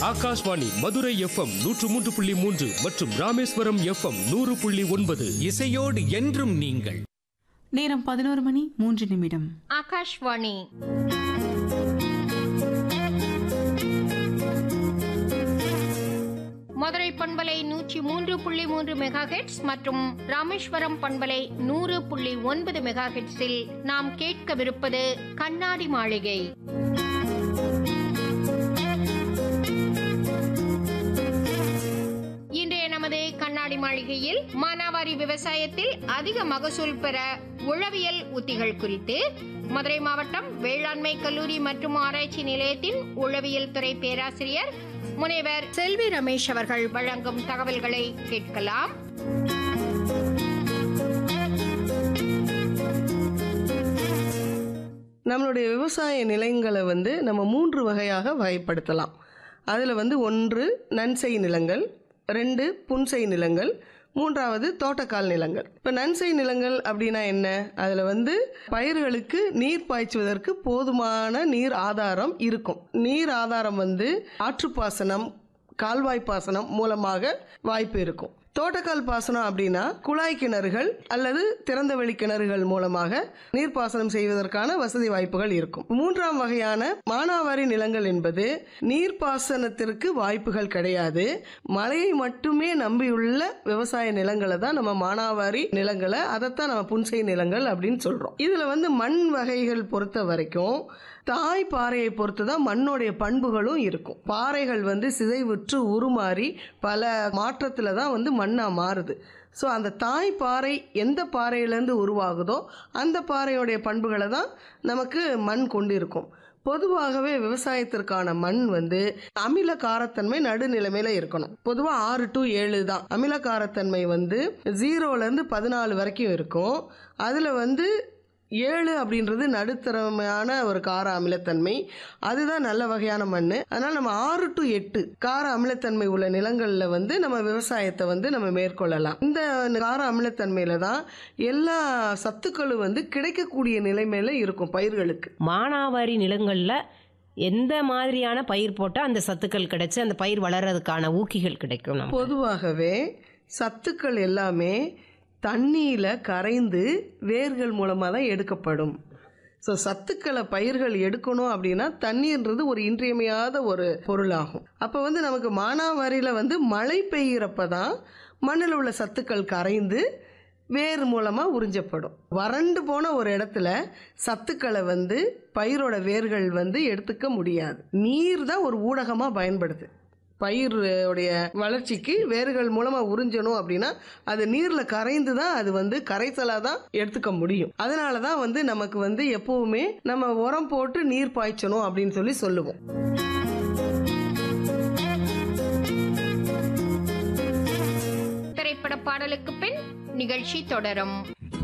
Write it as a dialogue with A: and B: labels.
A: Akashvani Madurai FM நூற்று மூன்று புள்ளி மூன்று மற்றும் ராமேஸ்வரம் எஃப்எம் நூறு புள்ளி ஒன்பது
B: இசையோடு என்றும் நீங்கள்
C: நேரம் பதினோரு மணி மூன்று நிமிடம்
D: ஆகாஷ்வாணி மதுரை பண்பலை நூற்றி மூன்று புள்ளி மூன்று மெகா மற்றும் ராமேஸ்வரம் பண்பலை நூறு புள்ளி ஒன்பது மெகா ஹெட்ஸில் நாம் கேட்கவிருப்பது கண்ணாடி மாளிகை இன்றைய நமது கண்ணாடி மாளிகையில் மானாவாரி விவசாயத்தில் அதிக மகசூல் பெற உளவியல் உத்திகள் குறித்து மதுரை மாவட்டம் வேளாண்மை கல்லூரி மற்றும் ஆராய்ச்சி நிலையத்தின் உளவியல் துறை பேராசிரியர் முனைவர் செல்வி ரமேஷ் அவர்கள் வழங்கும் தகவல்களை கேட்கலாம்
E: நம்மளுடைய விவசாய நிலங்களை வந்து நம்ம மூன்று வகையாக வகைப்படுத்தலாம் அதில் வந்து ஒன்று நன்செய் நிலங்கள் ரெண்டு புன்செய் நிலங்கள் மூன்றாவது தோட்டக்கால் நிலங்கள் இப்போ நன்செய் நிலங்கள் அப்படின்னா என்ன அதில் வந்து பயிர்களுக்கு நீர் பாய்ச்சுவதற்கு போதுமான நீர் ஆதாரம் இருக்கும் நீர் ஆதாரம் வந்து ஆற்றுப்பாசனம் கால்வாய் பாசனம் மூலமாக வாய்ப்பு இருக்கும் தோட்டக்கால் பாசனம் அப்படின்னா குழாய் கிணறுகள் அல்லது திறந்தவெளி கிணறுகள் மூலமாக நீர்ப்பாசனம் செய்வதற்கான வசதி வாய்ப்புகள் இருக்கும் மூன்றாம் வகையான மானாவாரி நிலங்கள் என்பது நீர்ப்பாசனத்திற்கு வாய்ப்புகள் கிடையாது மழையை மட்டுமே நம்பியுள்ள விவசாய நிலங்களை தான் நம்ம மானாவாரி நிலங்களை அதைத்தான் நம்ம புன்செய் நிலங்கள் அப்படின்னு சொல்றோம் இதுல வந்து மண் வகைகள் பொறுத்த வரைக்கும் தாய் பாறையை பொறுத்து தான் மண்ணோடைய பண்புகளும் இருக்கும் பாறைகள் வந்து சிதைவுற்று உருமாறி பல மாற்றத்தில் தான் வந்து மண்ணாக மாறுது ஸோ அந்த தாய் பாறை எந்த பாறையிலேருந்து உருவாகுதோ அந்த பாறையோடைய பண்புகளை தான் நமக்கு மண் கொண்டு இருக்கும் பொதுவாகவே விவசாயத்திற்கான மண் வந்து அமில காரத்தன்மை நடுநிலைமையில இருக்கணும் பொதுவாக ஆறு டு ஏழு தான் அமில காரத்தன்மை வந்து ஜீரோலேருந்து பதினாலு வரைக்கும் இருக்கும் அதில் வந்து ஏழு அப்படின்றது நடுத்தரமான ஒரு கார அமிலத்தன்மை அதுதான் நல்ல வகையான மண் அதனால் நம்ம ஆறு டு எட்டு கார அமிலத்தன்மை உள்ள நிலங்களில் வந்து நம்ம விவசாயத்தை வந்து நம்ம மேற்கொள்ளலாம் இந்த கார அமிலத்தன்மையில தான் எல்லா சத்துக்களும் வந்து கிடைக்கக்கூடிய நிலைமையில இருக்கும் பயிர்களுக்கு
F: மானாவாரி நிலங்களில் எந்த மாதிரியான பயிர் போட்டால் அந்த சத்துக்கள் கிடைச்சு அந்த பயிர் வளர்றதுக்கான ஊக்கிகள் கிடைக்கும் நமக்கு
E: பொதுவாகவே சத்துக்கள் எல்லாமே தண்ணியில் கரைந்து வேர்கள் மூலமாக தான் எடுக்கப்படும் ஸோ சத்துக்களை பயிர்கள் எடுக்கணும் அப்படின்னா தண்ணீர்ன்றது ஒரு இன்றியமையாத ஒரு பொருளாகும் அப்போ வந்து நமக்கு மானாவாரியில் வந்து மழை பெய்கிறப்ப தான் மண்ணில் உள்ள சத்துக்கள் கரைந்து வேர் மூலமாக உறிஞ்சப்படும் வறண்டு போன ஒரு இடத்துல சத்துக்களை வந்து பயிரோட வேர்கள் வந்து எடுத்துக்க முடியாது நீர் தான் ஒரு ஊடகமாக பயன்படுது பயிருடைய வளர்ச்சிக்கு வேர்கள் மூலமாக உறிஞ்சணும் அப்படின்னா அது நீரில் கரைந்து தான் அது வந்து கரைசலாக தான் எடுத்துக்க முடியும் அதனால தான் வந்து நமக்கு வந்து எப்பவுமே நம்ம உரம் போட்டு நீர் பாய்ச்சணும் அப்படின்னு சொல்லி சொல்லுவோம்
D: திரைப்பட பாடலுக்கு பின் நிகழ்ச்சி தொடரும்